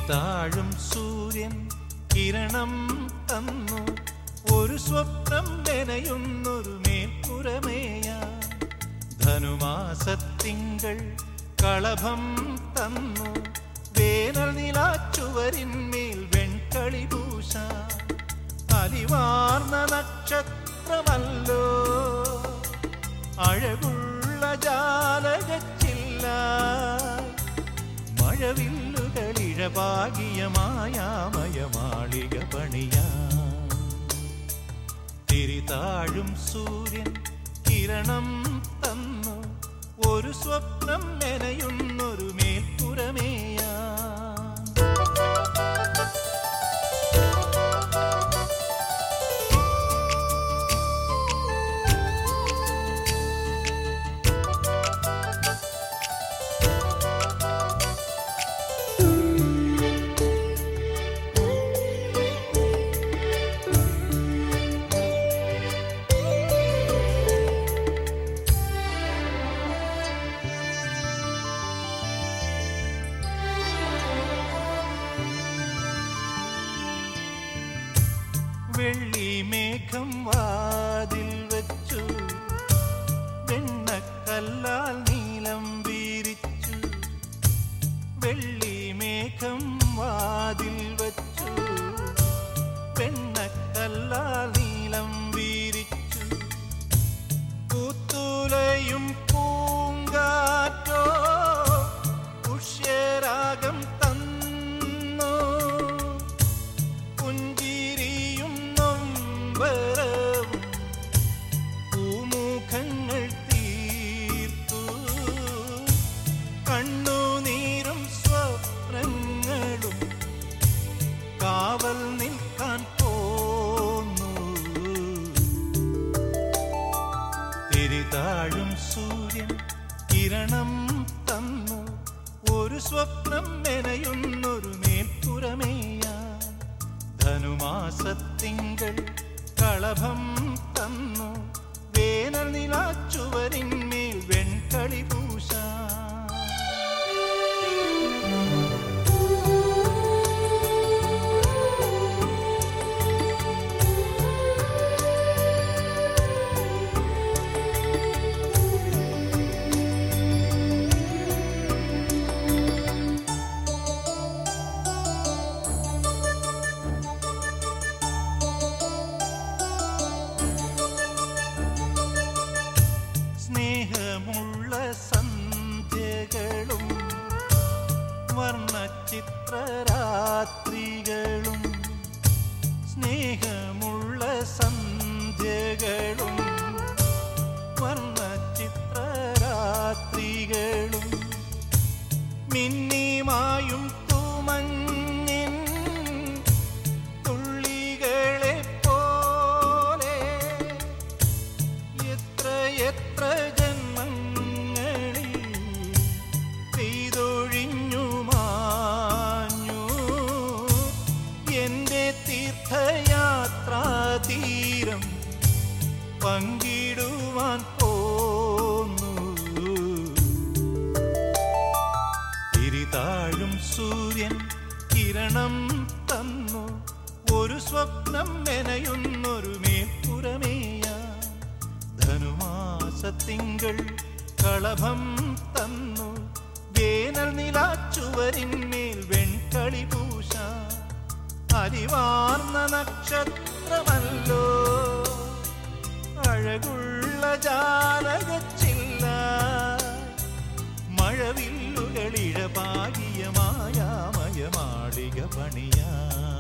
തിരിതാഴും സൂര്യൻ കിരണം തന്നു ഒരു സ്വപ്നം നനയുന്നൊരു മേൽപ്പുറമേയ ധനുമാസത്തിങ്കൾ കളഭം തന്നു വേനൽ നിലാച്ചുവരിന്മേൽ വെൺകളി പൂശ അലിവാർന്ന നക്ഷത്രമല്ലോ അഴകുള്ള ജാലകച്ചില്ല മഴവില്ലുകളിഴപാകിയ മായാമയ മാളിക പണിയാ തിരിതാഴും സൂര്യൻ കിരണം തന്നു ഒരു സ്വപ്നം നനയുന്നൊരു മേൽപ്പുറമേയാ വെള്ളി മേഘം വാതിൽ വെച്ചു വെണ്ണക്കല്ലാൽ നീലം വീരിച്ചു വെള്ളി മേഘം വാതിൽ വെച്ചു വെണ്ണക്കല്ലാൽ നീലം വീരിച്ചു കൂത്തുലയും പൂങ്കാറ്റോ പുഷ്യരാഗം തന്നു പുഞ്ചിരിയും നൊമ്പരവും പൂമുഖങ്ങൾ തീർത്തു കണ്ണുനീരും സ്വപ്നങ്ങളും കാവൽ നിൽക്കാൻ പോന്നു തിരിതാഴും സൂര്യൻ കിരണം തന്നു ഒരു സ്വപ്നം നനയുന്നൊരു മേൽപ്പുറമേയ ധനുമാസത്തിങ്കൾ കളഭം തന്നു വേനൽ നിലാച്ചുവരിന്മേൽ വെൺകളി പൂശ സ്നേഹമുള്ള സന്ധ്യകളും വർണ്ണചിത്രരാത്രികളും സ്നേഹമുള്ള സന്ധ്യകളും വർണ്ണചിത്രരാത്രികളും മിന്നിമായും തൂമഞ്ഞിൻ തുള്ളികളെ പോലെ എത്ര എത്ര ജന്മങ്ങളിൽ പെയ്തൊഴിഞ്ഞു മാഞ്ഞു എന്റെ തീർത്ഥയാത്രാതീരം പങ്കിടുവാൻ പോന്നു തിരിതാഴും സൂര്യൻ കിരണം തന്നു ഒരു സ്വപ്നം നനയുന്നൊരു മേൽപ്പുറമേയ ധനുമാസത്തിങ്കൾ കളഭം തന്നു വേനൽ നിലാച്ചുവരിന്മേൽ വെൺകളി പൂശ അരിവാർന്ന നക്ഷത്രമല്ലോ അഴകുള്ള ജാലകച്ചില്ല മഴവില്ലുകളിഴപാകിയ മായാമയ മാളിക പണിയാ